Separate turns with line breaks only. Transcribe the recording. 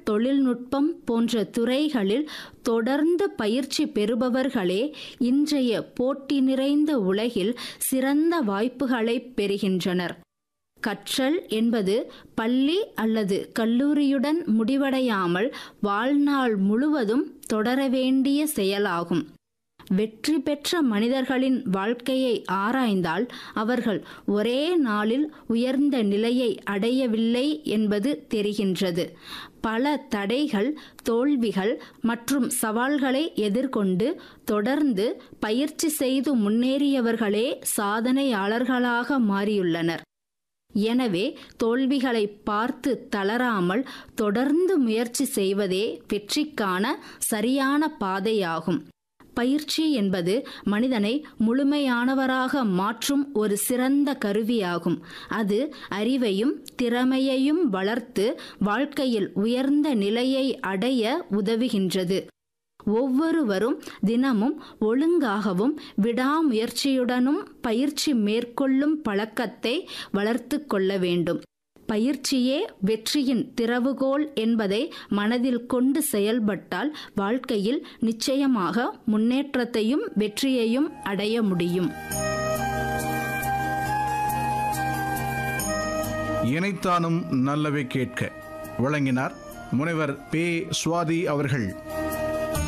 தொழில்நுட்பம் போன்ற துறைகளில் தொடர்ந்து பயிற்சி பெறுபவர்களே இன்றைய போட்டி நிறைந்த உலகில் சிறந்த வாய்ப்புகளை பெறுகின்றனர் கற்றல் என்பது பள்ளி அல்லது கல்லூரியுடன் முடிவடையாமல் வாழ்நாள் முழுவதும் தொடர வேண்டிய செயலாகும் வெற்றி பெற்ற மனிதர்களின் வாழ்க்கையை ஆராய்ந்தால் அவர்கள் ஒரே நாளில் உயர்ந்த நிலையை அடையவில்லை என்பது தெரிகின்றது பல தடைகள் தோல்விகள் மற்றும் சவால்களை எதிர்கொண்டு தொடர்ந்து பயிற்சி செய்து முன்னேறியவர்களே சாதனையாளர்களாக மாறியுள்ளனர் எனவே தோல்விகளை பார்த்து தளராமல் தொடர்ந்து முயற்சி செய்வதே வெற்றிக்கான சரியான பாதையாகும் பயிற்சி என்பது மனிதனை முழுமையானவராக மாற்றும் ஒரு சிறந்த கருவியாகும் அது அறிவையும் திறமையையும் வளர்த்து வாழ்க்கையில் உயர்ந்த நிலையை அடைய உதவுகின்றது ஒவ்வொருவரும் தினமும் ஒழுங்காகவும் விடாமுயற்சியுடனும் பயிற்சி மேற்கொள்ளும் பழக்கத்தை வளர்த்து கொள்ள வேண்டும் பயிற்சியே வெற்றியின் திறவுகோல் என்பதை மனதில் கொண்டு செயல்பட்டால் வாழ்க்கையில் நிச்சயமாக முன்னேற்றத்தையும் வெற்றியையும் அடைய முடியும்
இணைத்தானும் நல்லவை கேட்க வழங்கினார் முனைவர் பே சுவாதி அவர்கள்